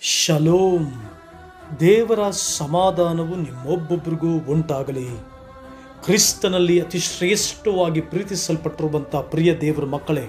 shalom ದೇವರ ಸಮಾಧಾನವು ನಿಮ್ಮೊಬ್ಬೊಬ್ಬರಿಗೂ ಉಂಟಾಗಲಿ ಕ್ರಿಸ್ತನಲ್ಲಿ ಅತಿ ಶ್ರೇಷ್ಠವಾಗಿ ಪ್ರೀತಿಸಲ್ಪಟ್ಟಿರುವಂಥ ಪ್ರಿಯ ದೇವರ ಮಕ್ಕಳೇ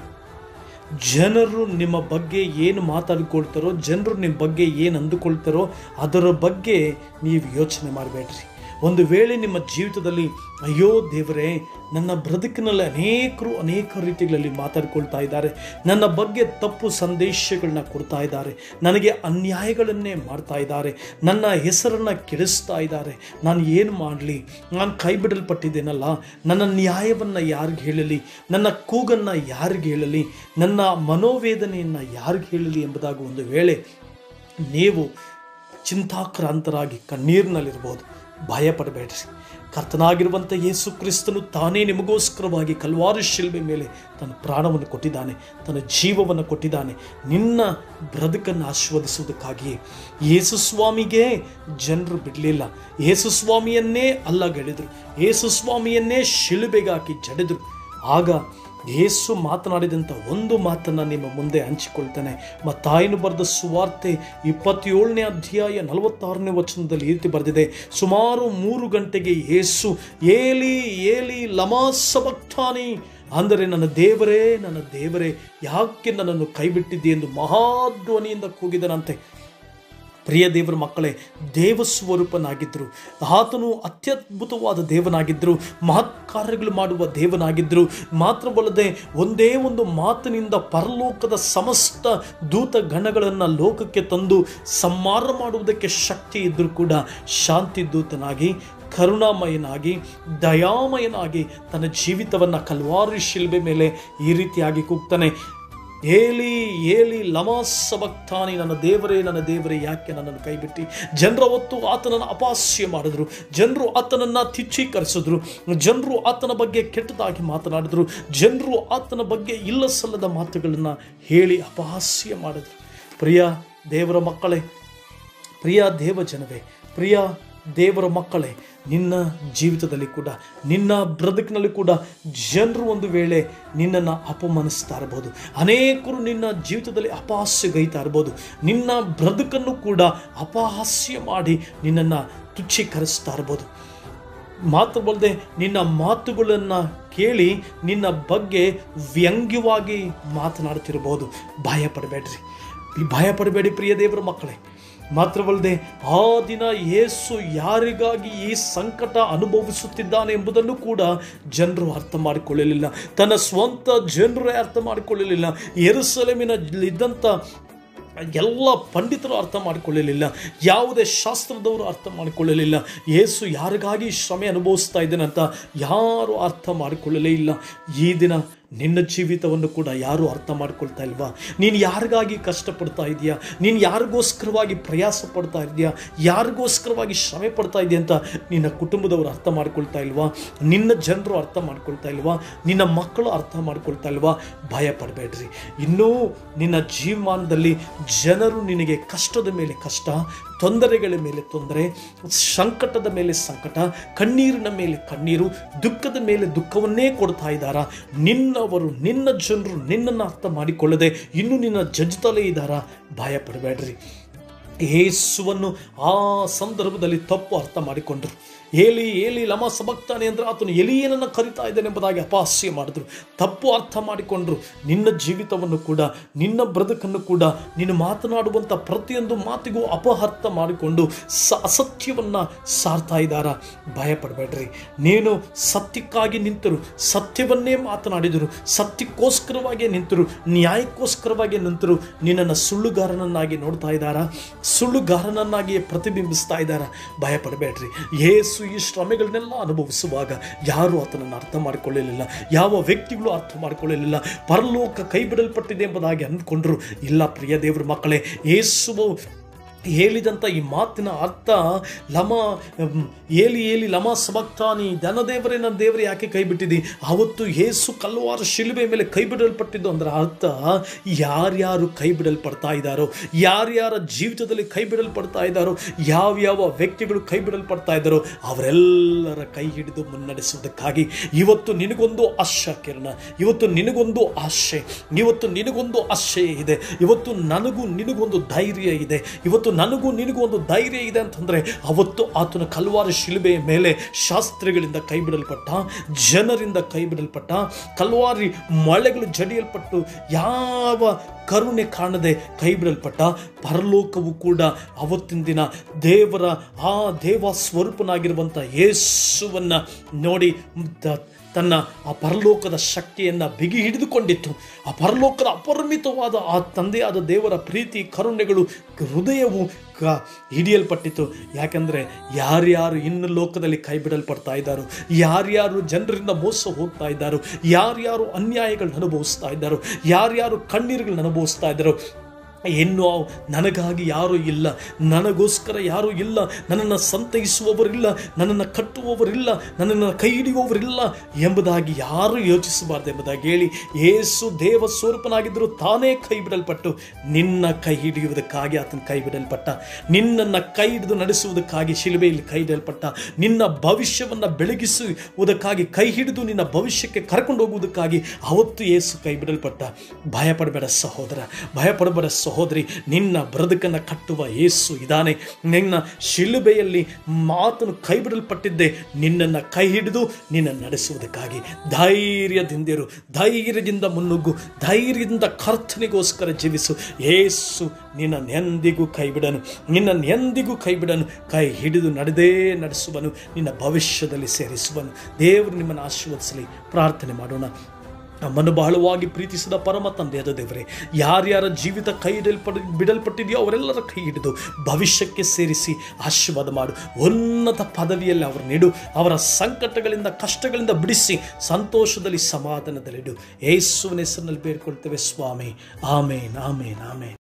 ಜನರು ನಿಮ್ಮ ಬಗ್ಗೆ ಏನು ಮಾತಾಡ್ಕೊಳ್ತಾರೋ ಜನರು ನಿಮ್ಮ ಬಗ್ಗೆ ಏನು ಅಂದುಕೊಳ್ತಾರೋ ಅದರ ಬಗ್ಗೆ ನೀವು ಯೋಚನೆ ಮಾಡಬೇಡ್ರಿ ಒಂದು ವೇಳೆ ನಿಮ್ಮ ಜೀವಿತದಲ್ಲಿ ಅಯ್ಯೋ ದೇವರೇ ನನ್ನ ಬದುಕಿನಲ್ಲಿ ಅನೇಕರು ಅನೇಕ ರೀತಿಗಳಲ್ಲಿ ಮಾತಾಡ್ಕೊಳ್ತಾ ಇದ್ದಾರೆ ನನ್ನ ಬಗ್ಗೆ ತಪ್ಪು ಸಂದೇಶಗಳನ್ನ ಕೊಡ್ತಾ ಇದ್ದಾರೆ ನನಗೆ ಅನ್ಯಾಯಗಳನ್ನೇ ಮಾಡ್ತಾ ಇದ್ದಾರೆ ನನ್ನ ಹೆಸರನ್ನು ಕೆಡಿಸ್ತಾ ಇದ್ದಾರೆ ನಾನು ಏನು ಮಾಡಲಿ ನಾನು ಕೈ ಬಿಡಲ್ಪಟ್ಟಿದ್ದೇನಲ್ಲ ನನ್ನ ನ್ಯಾಯವನ್ನು ಯಾರಿಗೆ ಹೇಳಲಿ ನನ್ನ ಕೂಗನ್ನು ಯಾರಿಗೆ ಹೇಳಲಿ ನನ್ನ ಮನೋವೇದನೆಯನ್ನು ಯಾರಿಗೆ ಹೇಳಲಿ ಎಂಬುದಾಗಿ ಒಂದು ವೇಳೆ ನೀವು ಚಿಂತಾಕ್ರಾಂತರಾಗಿ ಕಣ್ಣೀರಿನಲ್ಲಿರ್ಬೋದು ಭಯ ಪಡಬೇಡ್ರಿ ಕರ್ತನಾಗಿರುವಂಥ ಯೇಸು ಕ್ರಿಸ್ತನು ತಾನೇ ನಿಮಗೋಸ್ಕರವಾಗಿ ಕಲ್ವಾರು ಶಿಲ್ಬೆ ಮೇಲೆ ತನ್ನ ಪ್ರಾಣವನ್ನು ಕೊಟ್ಟಿದ್ದಾನೆ ತನ್ನ ಜೀವವನ್ನು ಕೊಟ್ಟಿದ್ದಾನೆ ನಿನ್ನ ಬ್ರದಕನ್ನು ಆಸ್ವಾದಿಸುವುದಕ್ಕಾಗಿಯೇ ಯೇಸು ಸ್ವಾಮಿಗೆ ಜನರು ಬಿಡಲಿಲ್ಲ ಯೇಸು ಸ್ವಾಮಿಯನ್ನೇ ಅಲ್ಲಗೆಳೆದರು ಯೇಸು ಸ್ವಾಮಿಯನ್ನೇ ಶಿಲುಬೆಗೆ ಹಾಕಿ ಜಡೆದರು ಆಗ ಯೇಸು ಮಾತನಾಡಿದಂಥ ಒಂದು ಮಾತನ್ನು ನಿಮ್ಮ ಮುಂದೆ ಹಂಚಿಕೊಳ್ತಾನೆ ಮತ್ತಾಯನು ಬರೆದ ಸುವಾರ್ತೆ ಇಪ್ಪತ್ತೇಳನೇ ಅಧ್ಯಾಯ ನಲವತ್ತಾರನೇ ವಚನದಲ್ಲಿ ಈ ರೀತಿ ಬರೆದಿದೆ ಸುಮಾರು ಮೂರು ಗಂಟೆಗೆ ಯೇಸು ಏಲಿ ಏಲಿ ಲಮಾಸಭಕ್ತಾನಿ ಅಂದರೆ ನನ್ನ ದೇವರೇ ನನ್ನ ದೇವರೇ ಯಾಕೆ ನನ್ನನ್ನು ಕೈಬಿಟ್ಟಿದ್ದೆ ಎಂದು ಮಹಾಧ್ವನಿಯಿಂದ ಕೂಗಿದನಂತೆ ಪ್ರಿಯ ದೇವರ ಮಕ್ಕಳೇ ದೇವ ಸ್ವರೂಪನಾಗಿದ್ದರು ಆತನು ಅತ್ಯದ್ಭುತವಾದ ದೇವನಾಗಿದ್ದರು ಮಹತ್ ಕಾರ್ಯಗಳು ಮಾಡುವ ದೇವನಾಗಿದ್ದರು ಮಾತ್ರವಲ್ಲದೆ ಒಂದೇ ಒಂದು ಮಾತಿನಿಂದ ಪರಲೋಕದ ಸಮಸ್ತ ದೂತ ಗಣಗಳನ್ನು ಲೋಕಕ್ಕೆ ತಂದು ಸಂಹಾರ ಮಾಡುವುದಕ್ಕೆ ಶಕ್ತಿ ಇದ್ದರೂ ಕೂಡ ಶಾಂತಿ ದೂತನಾಗಿ ಕರುಣಾಮಯನಾಗಿ ದಯಾಮಯನಾಗಿ ತನ್ನ ಜೀವಿತವನ್ನು ಕಲ್ವಾರಿ ಶಿಲ್ಬೆ ಮೇಲೆ ಈ ರೀತಿಯಾಗಿ ಕೂಗ್ತಾನೆ ಏಲಿ ಏಲಿ ಲಮಾಸಭಕ್ತಾನಿ ನನ್ನ ದೇವರೇ ನನ್ನ ದೇವರೇ ಯಾಕೆ ನನ್ನನ್ನು ಕೈಬಿಟ್ಟಿ ಜನರ ಹೊತ್ತು ಆತನನ್ನು ಅಪಹಾಸ್ಯ ಮಾಡಿದ್ರು ಜನರು ಆತನನ್ನು ತಿಚ್ಚೀಕರಿಸಿದ್ರು ಜನರು ಆತನ ಬಗ್ಗೆ ಕೆಟ್ಟದಾಗಿ ಮಾತನಾಡಿದ್ರು ಜನರು ಆತನ ಬಗ್ಗೆ ಇಲ್ಲ ಸಲ್ಲದ ಮಾತುಗಳನ್ನು ಹೇಳಿ ಅಪಹಾಸ್ಯ ಮಾಡಿದ್ರು ಪ್ರಿಯ ದೇವರ ಮಕ್ಕಳೇ ಪ್ರಿಯ ದೇವ ಜನವೇ ಪ್ರಿಯ ದೇವರ ಮಕ್ಕಳೇ ನಿನ್ನ ಜೀವಿತದಲ್ಲಿ ಕೂಡ ನಿನ್ನ ಬ್ರದಕ್ನಲ್ಲಿ ಕೂಡ ಜನರು ಒಂದು ವೇಳೆ ನಿನ್ನನ್ನು ಅಪಮಾನಿಸ್ತಾ ಇರ್ಬೋದು ಅನೇಕರು ನಿನ್ನ ಜೀವಿತದಲ್ಲಿ ಅಪಹಾಸ್ಯಗೈತಾ ಇರ್ಬೋದು ನಿನ್ನ ಬ್ರದಕನ್ನು ಕೂಡ ಅಪಹಾಸ್ಯ ಮಾಡಿ ನಿನ್ನನ್ನು ತುಚ್ಛೀಕರಿಸ್ತಾ ಇರ್ಬೋದು ಮಾತ್ರವಲ್ಲದೆ ನಿನ್ನ ಮಾತುಗಳನ್ನು ಕೇಳಿ ನಿನ್ನ ಬಗ್ಗೆ ವ್ಯಂಗ್ಯವಾಗಿ ಮಾತನಾಡ್ತಿರ್ಬೋದು ಭಯ ಪಡಬೇಡ್ರಿ ಭಯ ಪಡಬೇಡಿ ಪ್ರಿಯ ದೇವರ ಮಕ್ಕಳೇ ಮಾತ್ರವಲ್ಲದೆ ಆ ದಿನ ಯೇಸು ಯಾರಿಗಾಗಿ ಈ ಸಂಕಟ ಅನುಭವಿಸುತ್ತಿದ್ದಾನೆ ಎಂಬುದನ್ನು ಕೂಡ ಜನರು ಅರ್ಥ ಮಾಡಿಕೊಳ್ಳಲಿಲ್ಲ ತನ್ನ ಸ್ವಂತ ಜನರೇ ಅರ್ಥ ಮಾಡಿಕೊಳ್ಳಲಿಲ್ಲ ಎರುಸಲೇಮಿನ ಇದ್ದಂಥ ಎಲ್ಲ ಪಂಡಿತರು ಅರ್ಥ ಮಾಡಿಕೊಳ್ಳಲಿಲ್ಲ ಯಾವುದೇ ಶಾಸ್ತ್ರದವರು ಅರ್ಥ ಮಾಡಿಕೊಳ್ಳಲಿಲ್ಲ ಯೇಸು ಯಾರಿಗಾಗಿ ಶ್ರಮೆ ಅನುಭವಿಸ್ತಾ ಇದ್ದೇನೆ ಅಂತ ಯಾರು ಅರ್ಥ ಮಾಡಿಕೊಳ್ಳಲೇ ಇಲ್ಲ ಈ ದಿನ ನಿನ್ನ ಜೀವಿತವನ್ನು ಕೂಡ ಯಾರೂ ಅರ್ಥ ಮಾಡ್ಕೊಳ್ತಾ ಇಲ್ವಾ ನೀನು ಯಾರಿಗಾಗಿ ಕಷ್ಟಪಡ್ತಾ ಇದೆಯಾ ನೀನು ಯಾರಿಗೋಸ್ಕರವಾಗಿ ಪ್ರಯಾಸ ಪಡ್ತಾ ಇದೆಯಾ ಯಾರಿಗೋಸ್ಕರವಾಗಿ ಶ್ರಮೆ ಪಡ್ತಾ ಇದೆಯಾ ಅಂತ ನಿನ್ನ ಕುಟುಂಬದವರು ಅರ್ಥ ಮಾಡ್ಕೊಳ್ತಾ ಇಲ್ವಾ ನಿನ್ನ ಜನರು ಅರ್ಥ ಮಾಡ್ಕೊಳ್ತಾ ಇಲ್ವಾ ನಿನ್ನ ಮಕ್ಕಳು ಅರ್ಥ ಮಾಡ್ಕೊಳ್ತಾ ಇಲ್ವಾ ಭಯ ಪಡಬೇಡ್ರಿ ಇನ್ನೂ ನಿನ್ನ ಜೀವಮಾನದಲ್ಲಿ ಜನರು ನಿನಗೆ ಕಷ್ಟದ ಮೇಲೆ ಕಷ್ಟ ತೊಂದರೆಗಳ ಮೇಲೆ ತೊಂದರೆ ಸಂಕಟದ ಮೇಲೆ ಸಂಕಟ ಕಣ್ಣೀರಿನ ಮೇಲೆ ಕಣ್ಣೀರು ದುಃಖದ ಮೇಲೆ ದುಃಖವನ್ನೇ ಕೊಡ್ತಾ ಇದ್ದಾರಾ ನಿನ್ನವರು ನಿನ್ನ ಜನರು ನಿನ್ನನ್ನು ಅರ್ಥ ಮಾಡಿಕೊಳ್ಳದೆ ಇನ್ನೂ ನಿನ್ನ ಜಜ್ತಲೇ ಇದ್ದಾರಾ ಭಯ ಪಡಬೇಡ್ರಿ ಯೇಸುವನ್ನು ಆ ಸಂದರ್ಭದಲ್ಲಿ ತಪ್ಪು ಅರ್ಥ ಮಾಡಿಕೊಂಡ್ರು ಏಲಿ ಏಲಿ ಲಮ ಸಬಕ್ತಾನೆ ಅಂದರೆ ಆತನು ಎಲಿಯನನ್ನು ಕರಿತಾ ಇದ್ದಾನೆ ಎಂಬುದಾಗಿ ಅಪಹಾಸ್ಯ ಮಾಡಿದ್ರು ತಪ್ಪು ಅರ್ಥ ಮಾಡಿಕೊಂಡ್ರು ನಿನ್ನ ಜೀವಿತವನ್ನು ಕೂಡ ನಿನ್ನ ಬ್ರದಕನ್ನು ಕೂಡ ನೀನು ಮಾತನಾಡುವಂಥ ಪ್ರತಿಯೊಂದು ಮಾತಿಗೂ ಅಪಹರ್ಥ ಮಾಡಿಕೊಂಡು ಸ ಅಸತ್ಯವನ್ನು ಸಾರ್ತಾ ಇದ್ದಾರ ಭಯ ಪಡಬೇಡ್ರಿ ನೀನು ಸತ್ಯಕ್ಕಾಗಿ ನಿಂತರು ಸತ್ಯವನ್ನೇ ಮಾತನಾಡಿದರು ಸತ್ಯಕ್ಕೋಸ್ಕರವಾಗಿ ನಿಂತರು ನ್ಯಾಯಕ್ಕೋಸ್ಕರವಾಗಿ ನಿಂತರು ನಿನ್ನನ್ನು ಸುಳ್ಳುಗಾರನನ್ನಾಗಿ ನೋಡ್ತಾ ಇದ್ದಾರಾ ಸುಳ್ಳುಗಾರನನ್ನಾಗಿ ಪ್ರತಿಬಿಂಬಿಸ್ತಾ ಇದ್ದಾರಾ ಭಯ ಪಡಬೇಡ್ರಿ ಯೇಸು ಈ ಶ್ರಮೆಗಳನ್ನೆಲ್ಲ ಅನುಭವಿಸುವಾಗ ಯಾರು ಆತನನ್ನು ಅರ್ಥ ಮಾಡಿಕೊಳ್ಳಲಿಲ್ಲ ಯಾವ ವ್ಯಕ್ತಿಗಳು ಅರ್ಥ ಮಾಡಿಕೊಳ್ಳಲಿಲ್ಲ ಪರಲೋಕ ಕೈ ಬಿಡಲ್ಪಟ್ಟಿದೆ ಎಂಬುದಾಗಿ ಅಂದ್ಕೊಂಡ್ರು ಇಲ್ಲ ಪ್ರಿಯ ದೇವರ ಮಕ್ಕಳೇ ಯೇಸುವು ಹೇಳಿದಂಥ ಈ ಮಾತಿನ ಅರ್ಥ ಲಮ ಹ್ಮ್, ಏಲಿ ಏಲಿ ಲಮ ಸಬಕ್ತಾನಿ ಧನದೇವರೇ ನನ್ನ ದೇವರೇ ಯಾಕೆ ಕೈ ಬಿಟ್ಟಿದ್ದಿ ಅವತ್ತು ಏಸು ಕಲ್ವಾರ ಶಿಲುಬೆ ಮೇಲೆ ಕೈ ಬಿಡಲ್ಪಟ್ಟಿದ್ದು ಅಂದ್ರೆ ಅರ್ಥ ಯಾರ್ಯಾರು ಕೈ ಬಿಡಲ್ಪಡ್ತಾ ಇದ್ದಾರೋ ಯಾರ್ಯಾರ ಜೀವಿತದಲ್ಲಿ ಕೈ ಬಿಡಲ್ಪಡ್ತಾ ಇದ್ದಾರೋ ಯಾವ್ಯಾವ ವ್ಯಕ್ತಿಗಳು ಕೈ ಬಿಡಲ್ಪಡ್ತಾ ಇದ್ದಾರೋ ಅವರೆಲ್ಲರ ಕೈ ಹಿಡಿದು ಮುನ್ನಡೆಸುವುದಕ್ಕಾಗಿ ಇವತ್ತು ನಿನಗೊಂದು ಆಶಾ ಕಿರಣ ಇವತ್ತು ನಿನಗೊಂದು ಆಶೆ ಇವತ್ತು ನಿನಗೊಂದು ಆಶೆ ಇದೆ ಇವತ್ತು ನನಗೂ ನಿನಗೊಂದು ಧೈರ್ಯ ಇದೆ ಇವತ್ತು ನನಗೂ ನಿನಗೂ ಒಂದು ಧೈರ್ಯ ಇದೆ ಅಂತಂದ್ರೆ ಅವತ್ತು ಆತನ ಕಲ್ವಾರ ಶಿಲುಬೆಯ ಮೇಲೆ ಶಾಸ್ತ್ರಿಗಳಿಂದ ಕೈ ಬಿಡಲ್ಪಟ್ಟ ಜನರಿಂದ ಕೈ ಬಿಡಲ್ಪಟ್ಟ ಕಲ್ವಾರಿ ಮಳೆಗಳು ಜಡಿಯಲ್ಪಟ್ಟು ಯಾವ ಕರುಣೆ ಕಾಣದೆ ಕೈ ಬಿಡಲ್ಪಟ್ಟ ಪರಲೋಕವು ಕೂಡ ಅವತ್ತಿನ ದಿನ ದೇವರ ಆ ದೇವ ಸ್ವರೂಪನಾಗಿರುವಂಥ ಯೇಸುವನ್ನ ನೋಡಿ ತ- ತನ್ನ ಆ ಪರಲೋಕದ ಶಕ್ತಿಯನ್ನು ಬಿಗಿ ಹಿಡಿದುಕೊಂಡಿತ್ತು ಆ ಪರಲೋಕದ ಅಪರಿಮಿತವಾದ ಆ ತಂದೆಯಾದ ದೇವರ ಪ್ರೀತಿ ಕರುಣೆಗಳು ಹೃದಯವು ಕ ಹಿಡಿಯಲ್ಪಟ್ಟಿತು ಯಾಕಂದರೆ ಯಾರ್ಯಾರು ಇನ್ನು ಲೋಕದಲ್ಲಿ ಕೈ ಬಿಡಲ್ಪಡ್ತಾ ಇದ್ದಾರೋ ಯಾರ್ಯಾರು ಜನರಿಂದ ಮೋಸ ಹೋಗ್ತಾ ಇದ್ದಾರೋ ಯಾರ್ಯಾರು ಅನ್ಯಾಯಗಳನ್ನ ಅನುಭವಿಸ್ತಾ ಇದ್ದಾರೋ ಯಾರ್ಯಾರು ಕಣ್ಣೀರುಗಳನ್ನ ಅನುಭವಿಸ್ತಾ ಇದ್ದಾರೋ ಇನ್ನು ನನಗಾಗಿ ಯಾರೂ ಇಲ್ಲ ನನಗೋಸ್ಕರ ಯಾರೂ ಇಲ್ಲ ನನ್ನನ್ನು ಸಂತೈಸುವವರಿಲ್ಲ ನನ್ನನ್ನು ಕಟ್ಟುವವರಿಲ್ಲ ನನ್ನನ್ನು ಕೈ ಹಿಡಿಯುವವರಿಲ್ಲ ಎಂಬುದಾಗಿ ಯಾರೂ ಯೋಚಿಸಬಾರ್ದು ಎಂಬುದಾಗಿ ಹೇಳಿ ಏಸು ದೇವ ಸ್ವರೂಪನಾಗಿದ್ದರೂ ತಾನೇ ಕೈ ಬಿಡಲ್ಪಟ್ಟು ನಿನ್ನ ಕೈ ಹಿಡಿಯುವುದಕ್ಕಾಗಿ ಆತನ ಕೈ ಬಿಡಲ್ಪಟ್ಟ ನಿನ್ನನ್ನು ಕೈ ಹಿಡಿದು ನಡೆಸುವುದಕ್ಕಾಗಿ ಶಿಲುಬೆಯಲ್ಲಿ ಕೈ ಹಿಡಿಯಲ್ಪಟ್ಟ ನಿನ್ನ ಭವಿಷ್ಯವನ್ನು ಬೆಳಗಿಸುವುದಕ್ಕಾಗಿ ಕೈ ಹಿಡಿದು ನಿನ್ನ ಭವಿಷ್ಯಕ್ಕೆ ಕರ್ಕೊಂಡು ಹೋಗುವುದಕ್ಕಾಗಿ ಅವತ್ತು ಏಸು ಕೈ ಬಿಡಲ್ಪಟ್ಟ ಭಯಪಡಬೇಡ ಸಹೋದರ ಭಯಪಡಬೇಡ ಸಹೋದರಿ ನಿನ್ನ ಬ್ರದಕನ್ನು ಕಟ್ಟುವ ಏಸು ಇದ್ದಾನೆ ನಿನ್ನ ಶಿಲುಬೆಯಲ್ಲಿ ಮಾತನು ಕೈ ಬಿಡಲ್ಪಟ್ಟಿದ್ದೆ ನಿನ್ನನ್ನು ಕೈ ಹಿಡಿದು ನಿನ್ನ ನಡೆಸುವುದಕ್ಕಾಗಿ ಧೈರ್ಯದಿಂದಿರು ಧೈರ್ಯದಿಂದ ಮುನ್ನುಗ್ಗು ಧೈರ್ಯದಿಂದ ಕರ್ತನಿಗೋಸ್ಕರ ಜೀವಿಸು ಏಸು ನಿನ್ನ ಎಂದಿಗೂ ಕೈ ಬಿಡನು ನಿನ್ನ ಎಂದಿಗೂ ಕೈ ಬಿಡನು ಕೈ ಹಿಡಿದು ನಡೆದೇ ನಡೆಸುವನು ನಿನ್ನ ಭವಿಷ್ಯದಲ್ಲಿ ಸೇರಿಸುವನು ದೇವರು ನಿಮ್ಮನ್ನು ಆಶೀರ್ವದಿಸಲಿ ಪ್ರಾರ್ಥನೆ ಮಾಡೋಣ ನಮ್ಮನ್ನು ಬಹಳವಾಗಿ ಪ್ರೀತಿಸಿದ ಪರಮ ತಂದೆಯಾದ ದೇವರೇ ಯಾರ್ಯಾರ ಜೀವಿತ ಕೈ ಹಿಡಿಯಲ್ಪಡ ಬಿಡಲ್ಪಟ್ಟಿದೆಯೋ ಅವರೆಲ್ಲರ ಕೈ ಹಿಡಿದು ಭವಿಷ್ಯಕ್ಕೆ ಸೇರಿಸಿ ಆಶೀರ್ವಾದ ಮಾಡು ಉನ್ನತ ಪದವಿಯಲ್ಲಿ ಅವರು ನೀಡು ಅವರ ಸಂಕಟಗಳಿಂದ ಕಷ್ಟಗಳಿಂದ ಬಿಡಿಸಿ ಸಂತೋಷದಲ್ಲಿ ಸಮಾಧಾನದಲ್ಲಿಡು ಯೇಸುವಿನ ಹೆಸರಿನಲ್ಲಿ ಬೇಡ್ಕೊಳ್ತೇವೆ ಸ್ವಾಮಿ ಆಮೇನ್ ಆಮೇನ್ ಆಮೇನ್